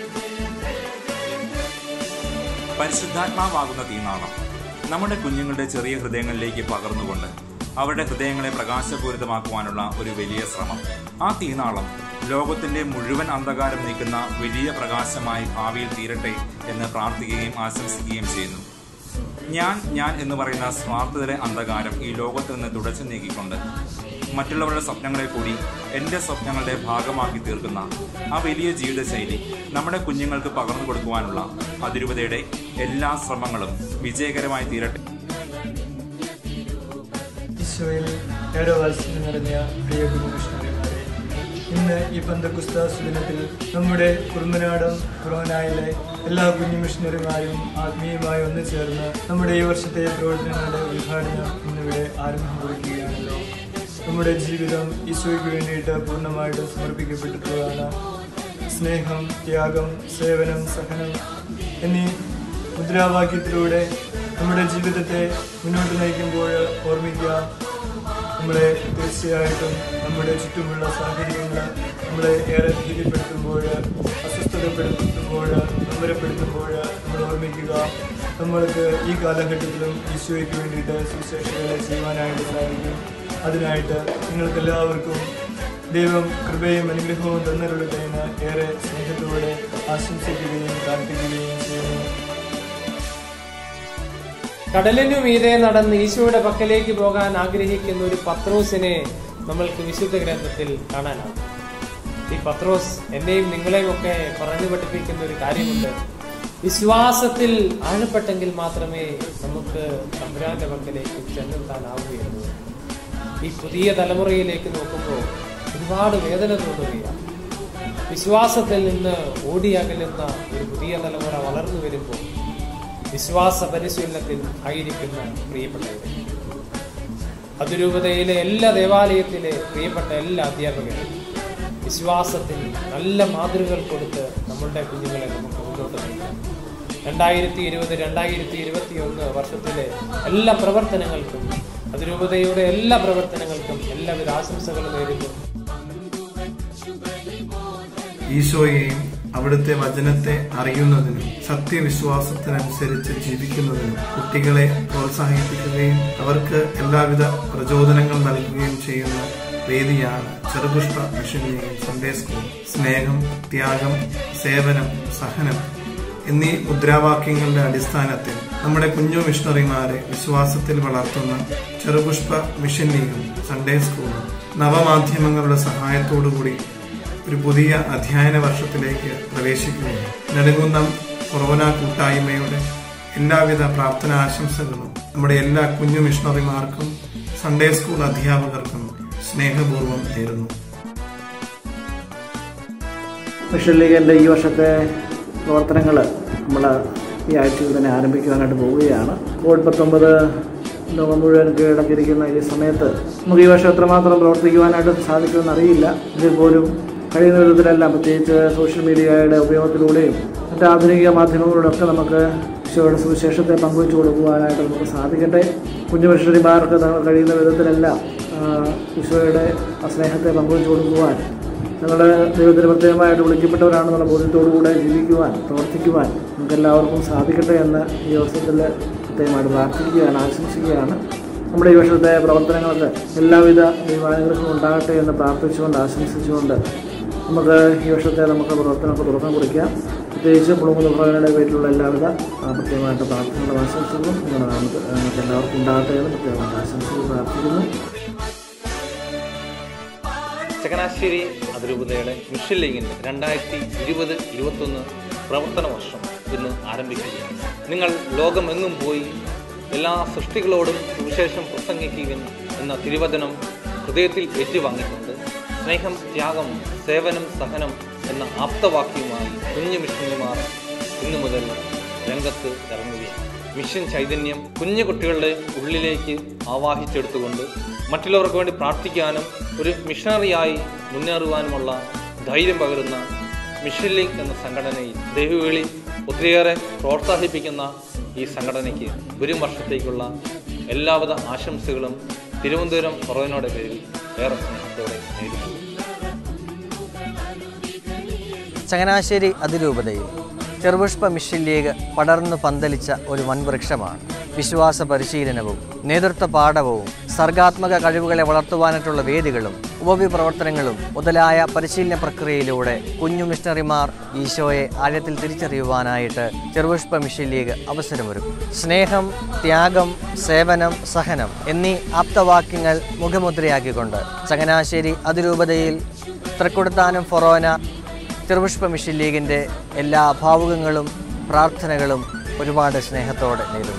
പരിശുദ്ധാത്മാവാകുന്ന തീനാളം നമ്മുടെ കുഞ്ഞുങ്ങളുടെ ചെറിയ ഹൃദയങ്ങളിലേക്ക് പകർന്നുകൊണ്ട് അവരുടെ ഹൃദയങ്ങളെ പ്രകാശപൂരിതമാക്കുവാനുള്ള ഒരു വലിയ ശ്രമം ആ തീനാളം ലോകത്തിന്റെ മുഴുവൻ അന്ധകാരം നീക്കുന്ന വലിയ പ്രകാശമായി ഭാവിയിൽ തീരട്ടെ എന്ന് പ്രാർത്ഥിക്കുകയും ആശംസിക്കുകയും ചെയ്യുന്നു ഞാൻ ഞാൻ എന്ന് പറയുന്ന സ്വാർത്ഥതയുടെ അന്ധകാരം ഈ ലോകത്ത് നിന്ന് തുടച്ചു നീക്കിക്കൊണ്ട് മറ്റുള്ളവരുടെ സ്വപ്നങ്ങളെ കൂടി എൻ്റെ സ്വപ്നങ്ങളുടെ ഭാഗമാക്കി തീർക്കുന്ന ആ വലിയ ജീവിതശൈലി നമ്മുടെ കുഞ്ഞുങ്ങൾക്ക് പകർന്നു കൊടുക്കുവാനുള്ള അതിരൂപതയുടെ എല്ലാ ശ്രമങ്ങളും വിജയകരമായി തീരട്ടെ ഈശോയിൽ ഏറെ വാത്സല്യം നിറഞ്ഞ പ്രിയ ഗുരുകൃഷ്ണന്മാരെ ഇന്ന് ഈ പന്തകുസ്താസ് ദിനത്തിൽ നമ്മുടെ കുറുമ്പനാടും കൊറോനായിലെ എല്ലാ കുഞ്ഞു മിഷണറിമാരും ആത്മീയമായി ഒന്നു ചേർന്ന് നമ്മുടെ ഈ വർഷത്തെ പ്രവർത്തനങ്ങളുടെ ഉദ്ഘാടനം ഇന്നിവിടെ ആരംഭം കുറിക്കുകയാണല്ലോ നമ്മുടെ ജീവിതം ഈശോയ്ക്ക് വേണ്ടിയിട്ട് പൂർണ്ണമായിട്ട് സമർപ്പിക്കപ്പെട്ടിട്ടുള്ളതാണ് സ്നേഹം ത്യാഗം സേവനം സഹനം എന്നീ മുദ്രാവാക്യത്തിലൂടെ നമ്മുടെ ജീവിതത്തെ മുന്നോട്ട് നയിക്കുമ്പോൾ ഓർമ്മിക്കുക നമ്മളെ തീർച്ചയായിട്ടും നമ്മുടെ ചുറ്റുമുള്ള സാഹചര്യങ്ങൾ നമ്മളെ ഏറെ ഭീതിപ്പെടുത്തുമ്പോൾ അസ്വസ്ഥതപ്പെടുത്തുമ്പോൾ നമ്പരപ്പെടുത്തുമ്പോൾ നമ്മൾ ഓർമ്മിക്കുക നമ്മൾക്ക് ഈ കാലഘട്ടത്തിലും ഈശോയ്ക്ക് വേണ്ടിയിട്ട് സുവിശേഷകളെ ചെയ്യുവാനായിട്ട് സാധിക്കും അതിനായിട്ട് നിങ്ങൾക്കെല്ലാവർക്കും ദൈവം കൃപയും അനുഗ്രഹവും തന്നിട്ടുള്ളതിന് എന്ന് ഏറെ സ്നേഹത്തോടെ ആശംസിക്കുകയും പ്രാർത്ഥിക്കുകയും ചെയ്യുന്നു കടലിനു മീതെ നടന്ന് ഈശോയുടെ പക്കലേക്ക് പോകാൻ ആഗ്രഹിക്കുന്ന ഒരു പത്രോസിനെ നമ്മൾക്ക് വിശുദ്ധ ഗ്രന്ഥത്തിൽ കാണാനാവും ഈ പത്രോസ് എന്നെയും നിങ്ങളെയും ഒക്കെ പറഞ്ഞു പഠിപ്പിക്കുന്ന ഒരു കാര്യമുണ്ട് വിശ്വാസത്തിൽ ആഴപ്പെട്ടെങ്കിൽ മാത്രമേ നമുക്ക് തമ്പുരാന്റെ പക്കലേക്ക് ചെന്നെത്താനാവുകയുള്ളൂ ഈ പുതിയ തലമുറയിലേക്ക് നോക്കുമ്പോൾ ഒരുപാട് വേദന തോന്നുകയാണ് വിശ്വാസത്തിൽ നിന്ന് ഓടിയകലുന്ന ഒരു പുതിയ തലമുറ വളർന്നു വരുമ്പോൾ വിശ്വാസ പരിശീലനത്തിൽ ആയിരിക്കുന്ന പ്രിയപ്പെട്ടവരെ അതിരൂപതയിലെ എല്ലാ ദേവാലയത്തിലെ പ്രിയപ്പെട്ട എല്ലാ അധ്യാപകരും വിശ്വാസത്തിൽ നല്ല മാതൃകകൾ കൊടുത്ത് നമ്മളുടെ കുഞ്ഞുങ്ങളെ നമുക്ക് മുന്നോട്ട് നയിക്കാം രണ്ടായിരത്തി ഇരുപത് രണ്ടായിരത്തി ഇരുപത്തി ഒന്ന് വർഷത്തിലെ എല്ലാ പ്രവർത്തനങ്ങൾക്കും അതിരൂപതയുടെ എല്ലാ പ്രവർത്തനങ്ങൾക്കും എല്ലാവിധ ആശംസകളും നേരുന്നു ഈശോയെയും അവിടുത്തെ വചനത്തെ അറിയുന്നതിനും സത്യവിശ്വാസത്തിനനുസരിച്ച് ജീവിക്കുന്നതിനും കുട്ടികളെ പ്രോത്സാഹിപ്പിക്കുകയും അവർക്ക് എല്ലാവിധ പ്രചോദനങ്ങൾ നൽകുകയും ചെയ്യുന്ന വേദിയാണ് ചെറുപുഷ്പ മിഷനെയും സൺഡേ സ്കൂൾ സ്നേഹം ത്യാഗം സേവനം സഹനം എന്നീ മുദ്രാവാക്യങ്ങളുടെ അടിസ്ഥാനത്തിൽ നമ്മുടെ കുഞ്ഞു മിഷണറിമാരെ വിശ്വാസത്തിൽ വളർത്തുന്ന ചെറുപുഷ്പ മിഷൻ ലീഗും സൺഡേ സ്കൂളും നവമാധ്യമങ്ങളുടെ സഹായത്തോടുകൂടി ഒരു പുതിയ അധ്യയന വർഷത്തിലേക്ക് പ്രവേശിക്കുകയാണ് നെടുങ്കുന്നം കൊറോന കൂട്ടായ്മയുടെ എല്ലാവിധ പ്രാർത്ഥന ആശംസകളും നമ്മുടെ എല്ലാ കുഞ്ഞു മിഷണറിമാർക്കും സൺഡേ സ്കൂൾ അധ്യാപകർക്കും സ്നേഹപൂർവ്വം നേരുന്നു മിഷൻ ലീഗിൻ്റെ ഈ വർഷത്തെ പ്രവർത്തനങ്ങൾ നമ്മൾ ഈ ആഴ്ചയിൽ തന്നെ ആരംഭിക്കുവാനായിട്ട് പോവുകയാണ് കോവിഡ് പത്തൊമ്പത് ലോകം മുഴുവൻ കീഴടക്കിയിരിക്കുന്ന ഈ സമയത്ത് നമുക്ക് ഈ വർഷം എത്രമാത്രം പ്രവർത്തിക്കുവാനായിട്ട് സാധിക്കുമെന്ന് അറിയില്ല ഇതിൽ പോലും കഴിയുന്ന വിധത്തിലെല്ലാം പ്രത്യേകിച്ച് സോഷ്യൽ മീഡിയയുടെ ഉപയോഗത്തിലൂടെയും മറ്റ് ആധുനിക മാധ്യമങ്ങളിലൂടെ ഒക്കെ നമുക്ക് ഈശോയുടെ സുവിശേഷത്തെ പങ്കുവച്ചു കൊടുക്കുവാനായിട്ട് നമുക്ക് സാധിക്കട്ടെ കുഞ്ഞു മിഷണറിമാർക്ക് തങ്ങൾ കഴിയുന്ന വിധത്തിലെല്ലാം ആ, ഈശോയുടെ ആ സ്നേഹത്തെ പങ്കുവച്ചു കൊടുക്കുവാൻ ഞങ്ങളുടെ ദൈവത്തിന് പ്രത്യേകമായിട്ട് വിളിക്കപ്പെട്ടവരാണെന്നുള്ള ബോധ്യത്തോടുകൂടെ ജീവിക്കുവാൻ പ്രവർത്തിക്കുവാൻ നമുക്ക് എല്ലാവർക്കും സാധിക്കട്ടെ എന്ന് ഈ അവസരത്തിൽ പ്രത്യേകമായിട്ട് പ്രാർത്ഥിക്കുകയാണ് ആശംസിക്കുകയാണ് നമ്മുടെ ഈ വർഷത്തെ പ്രവർത്തനങ്ങൾക്ക് എല്ലാവിധ ദൈവാനുഗ്രഹവും ഉണ്ടാകട്ടെ എന്ന് പ്രാർത്ഥിച്ചുകൊണ്ട് ആശംസിച്ചുകൊണ്ട് നമുക്ക് ഈ വർഷത്തെ നമുക്ക് പ്രവർത്തനങ്ങൾക്ക് തുടക്കം കുറിക്കാം പ്രത്യേകിച്ച് പുളുങ്ങുന്ന പ്രകടനയുടെ പേരിലുള്ള എല്ലാവിധ ആ, പ്രത്യേകമായിട്ട് പ്രാർത്ഥനകളും ആശംസകളും നിങ്ങളുടെ നാമത്തിൽ നമുക്ക് എല്ലാവർക്കും ഉണ്ടാകട്ടെ എന്ന് പ്രത്യേകമായിട്ട് ആശംസകൾ പ്രാർത്ഥിക്കുന്നു ചങ്ങനാശ്ശേരി അതിരൂപതയുടെ മിഷൻ ലീഗിൻ്റെ രണ്ടായിരത്തി ഇരുപത് ഇരുപത്തൊന്ന് പ്രവർത്തന വർഷം ഇന്ന് ആരംഭിക്കുകയാണ് നിങ്ങൾ ലോകമെങ്ങും പോയി എല്ലാ സൃഷ്ടികളോടും സുവിശേഷം പ്രസംഗിക്കുകയും എന്ന തിരുവചനം ഹൃദയത്തിൽ ഏറ്റുവാങ്ങിക്കൊണ്ട് സ്നേഹം ത്യാഗം സേവനം സഹനം എന്ന ആപ്തവാക്യവുമായി കുഞ്ഞു മിഷണറിമാർ ഇന്നു മുതൽ രംഗത്ത് ഇറങ്ങുകയാണ് മിഷൻ ചൈതന്യം കുഞ്ഞു കുട്ടികളുടെ ഉള്ളിലേക്ക് ആവാഹിച്ചെടുത്തുകൊണ്ട് മറ്റുള്ളവർക്ക് വേണ്ടി പ്രാർത്ഥിക്കാനും ഒരു മിഷണറിയായി മുന്നേറുവാനുമുള്ള ധൈര്യം പകരുന്ന മിഷൻ ലിങ്ക് എന്ന സംഘടനയിൽ ദൈവവിളി ഒത്തിരിയേറെ പ്രോത്സാഹിപ്പിക്കുന്ന ഈ സംഘടനയ്ക്ക് വരും വർഷത്തേക്കുള്ള എല്ലാവിധ ആശംസകളും തിരുവനന്തപുരം ഫൊറോനോടെ പേരിൽ ഏറെ സ്നേഹത്തോടെ നേരിടുന്നു ചങ്ങനാശ്ശേരി അതിരൂപതയിൽ ചെറുപുഷ്പ മിഷൻ ലീഗ് പടർന്നു പന്തലിച്ച ഒരു വൻവൃക്ഷമാണ് വിശ്വാസ പരിശീലനവും നേതൃത്വ പാഠവും സർഗാത്മക കഴിവുകളെ വളർത്തുവാനായിട്ടുള്ള വേദികളും ഉപവിപ്രവർത്തനങ്ങളും മുതലായ പരിശീലന പ്രക്രിയയിലൂടെ കുഞ്ഞു മിഷണറിമാർ ഈശോയെ ആഴത്തിൽ തിരിച്ചറിയുവാനായിട്ട് ചെറുപുഷ്പ മിഷൻ ലീഗ് അവസരമൊരുക്കും സ്നേഹം ത്യാഗം സേവനം സഹനം എന്നീ ആപ്തവാക്യങ്ങൾ മുഖമുദ്രയാക്കിക്കൊണ്ട് ചങ്ങനാശ്ശേരി അതിരൂപതയിൽ തൃക്കുടത്താനം ഫൊറോന ചെറുപുഷ്പ മിഷൻ ലീഗിൻ്റെ എല്ലാ ഭാവുകങ്ങളും പ്രാർത്ഥനകളും ഒരുപാട് സ്നേഹത്തോടെ നേരുന്നു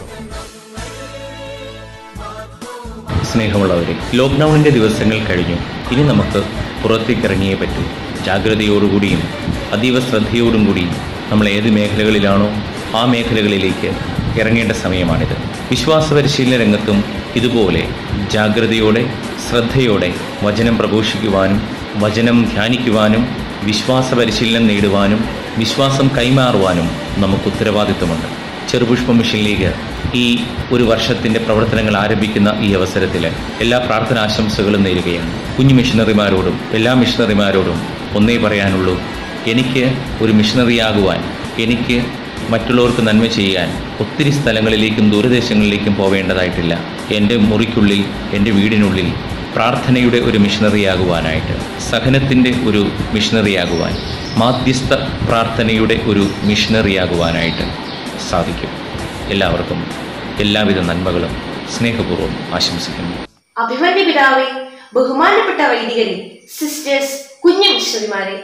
സ്നേഹമുള്ളവരെ ലോക്ക്ഡൗണിൻ്റെ ദിവസങ്ങൾ കഴിഞ്ഞു ഇനി നമുക്ക് പുറത്തേക്ക് ഇറങ്ങിയേ പറ്റൂ ജാഗ്രതയോടുകൂടിയും അതീവ ശ്രദ്ധയോടും കൂടി നമ്മൾ ഏത് മേഖലകളിലാണോ ആ മേഖലകളിലേക്ക് ഇറങ്ങേണ്ട സമയമാണിത് വിശ്വാസ പരിശീലന രംഗത്തും ഇതുപോലെ ജാഗ്രതയോടെ ശ്രദ്ധയോടെ വചനം പ്രഘോഷിക്കുവാനും വചനം ധ്യാനിക്കുവാനും വിശ്വാസ പരിശീലനം നേടുവാനും വിശ്വാസം കൈമാറുവാനും നമുക്ക് ഉത്തരവാദിത്വമുണ്ട് ചെറുപുഷ്പ മിഷൻ ലീഗ് ഈ ഒരു വർഷത്തിൻ്റെ പ്രവർത്തനങ്ങൾ ആരംഭിക്കുന്ന ഈ അവസരത്തിൽ എല്ലാ പ്രാർത്ഥനാശംസകളും നേരുകയാണ് കുഞ്ഞു മിഷണറിമാരോടും എല്ലാ മിഷണറിമാരോടും ഒന്നേ പറയാനുള്ളൂ എനിക്ക് ഒരു മിഷണറിയാകുവാൻ എനിക്ക് മറ്റുള്ളവർക്ക് നന്മ ചെയ്യാൻ ഒത്തിരി സ്ഥലങ്ങളിലേക്കും ദൂരദേശങ്ങളിലേക്കും പോവേണ്ടതായിട്ടില്ല എൻ്റെ മുറിക്കുള്ളിൽ എൻ്റെ വീടിനുള്ളിൽ പ്രാർത്ഥനയുടെ ഒരു മിഷണറിയാകുവാനായിട്ട് സഹനത്തിൻ്റെ ഒരു മിഷണറിയാകുവാൻ മാധ്യസ്ഥ പ്രാർത്ഥനയുടെ ഒരു മിഷണറിയാകുവാനായിട്ട് സാധിക്കും എല്ലാവർക്കും എല്ലാവിധ നന്മകളും സ്നേഹപൂർവ്വം ആശംസിക്കുന്നു അഭിമന്യ പിതാവെ ബഹുമാനപ്പെട്ട വൈദികരെ സിസ്റ്റേഴ്സ് കുഞ്ഞു മിഷണറിമാരെ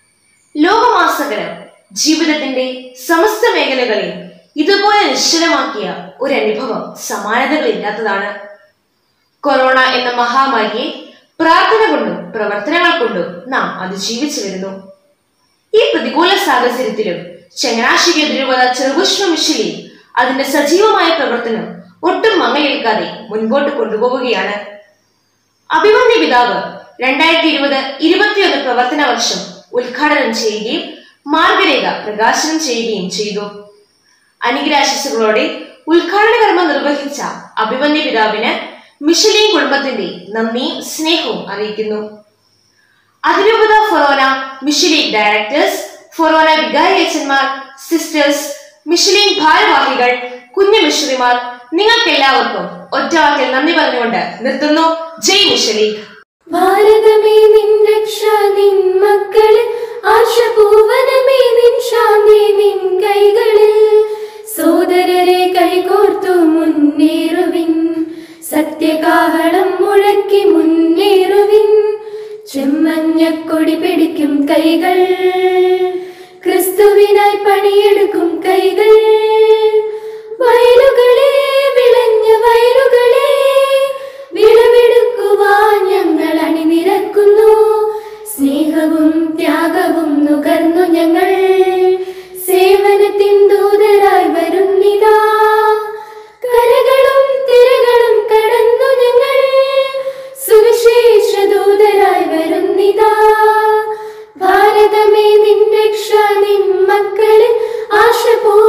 ലോകമാസകരം ജീവിതത്തിന്റെ സമസ്ത മേഖലകളെയും ഇതുപോലെ നിശ്ചലമാക്കിയ ഒരു അനുഭവം സമാനതകളില്ലാത്തതാണ് കൊറോണ എന്ന മഹാമാരിയെ പ്രാർത്ഥന കൊണ്ടും പ്രവർത്തനങ്ങൾ കൊണ്ടും നാം അതിജീവിച്ചു വരുന്നു ഈ പ്രതികൂല സാഹചര്യത്തിലും ചങ്ങനാശ്ശേരി തിരുവത ചെറുപുഷ്പ മിഷലിൽ അതിന്റെ സജീവമായ പ്രവർത്തനം ഒട്ടും മങ്ങലേൽക്കാതെ മുൻപോട്ട് കൊണ്ടുപോവുകയാണ് അഭിമന്യ പിതാവ് രണ്ടായിരത്തി ഇരുപത് ഇരുപത്തിയൊന്ന് പ്രവർത്തന വർഷം ഉദ്ഘാടനം ചെയ്യുകയും മാർഗരേഖ പ്രകാശനം ചെയ്യുകയും ചെയ്തു അനുഗ്രഹാശിസുകളോടെ ഉദ്ഘാടന കർമ്മം നിർവഹിച്ച അഭിമന്യ പിതാവിന് മിഷലിൻ കുടുംബത്തിന്റെ നന്ദിയും സ്നേഹവും അറിയിക്കുന്നു അതിരൂപത ഫൊറോന മിഷലിൻ ഡയറക്ടേഴ്സ് ഫൊറോന വികാരിയച്ചന്മാർ സിസ്റ്റേഴ്സ് മിഷലിൻ ഭാരവാഹികൾ കുഞ്ഞു മിഷറിമാർ നിങ്ങൾക്കെല്ലാവർക്കും ഒറ്റവാക്കിൽ നന്ദി പറഞ്ഞുകൊണ്ട് നിർത്തുന്നു ജയ് മിഷലി ഭാരതമേ നിൻ രക്ഷ നിൻ മക്കളിൽ ആശപൂവനമേ നിൻ ശാന്തി നിൻ കൈകളിൽ സോദരരെ കൈകോർത്തു മുന്നേറുവിൻ സത്യകാഹളം മുഴക്കി മുന്നേറുവിൻ ചെമ്മഞ്ഞക്കൊടി പിടിക്കും കൈകൾ ക്രിസ്തുവിനായി പണിയെടുക്കും കൈകൾ വയലുകളെ വിളഞ്ഞ വയലുകളെ വിളവെടുക്കുവാൻ ഞങ്ങൾ അണിനിരക്കുന്നു സ്നേഹവും ത്യാഗവും നുകർന്നു ഞങ്ങൾ സേവനത്തിൻ ദൂതരായി വരുന്നിതാ കരകളും തിരകളും കടന്നു ഞങ്ങൾ സുവിശേഷ ദൂതരായി വരുന്നിതാ ഭാരതമേ നിൻ രക്ഷ നിൻ മക്കളിൽ ആശ പോ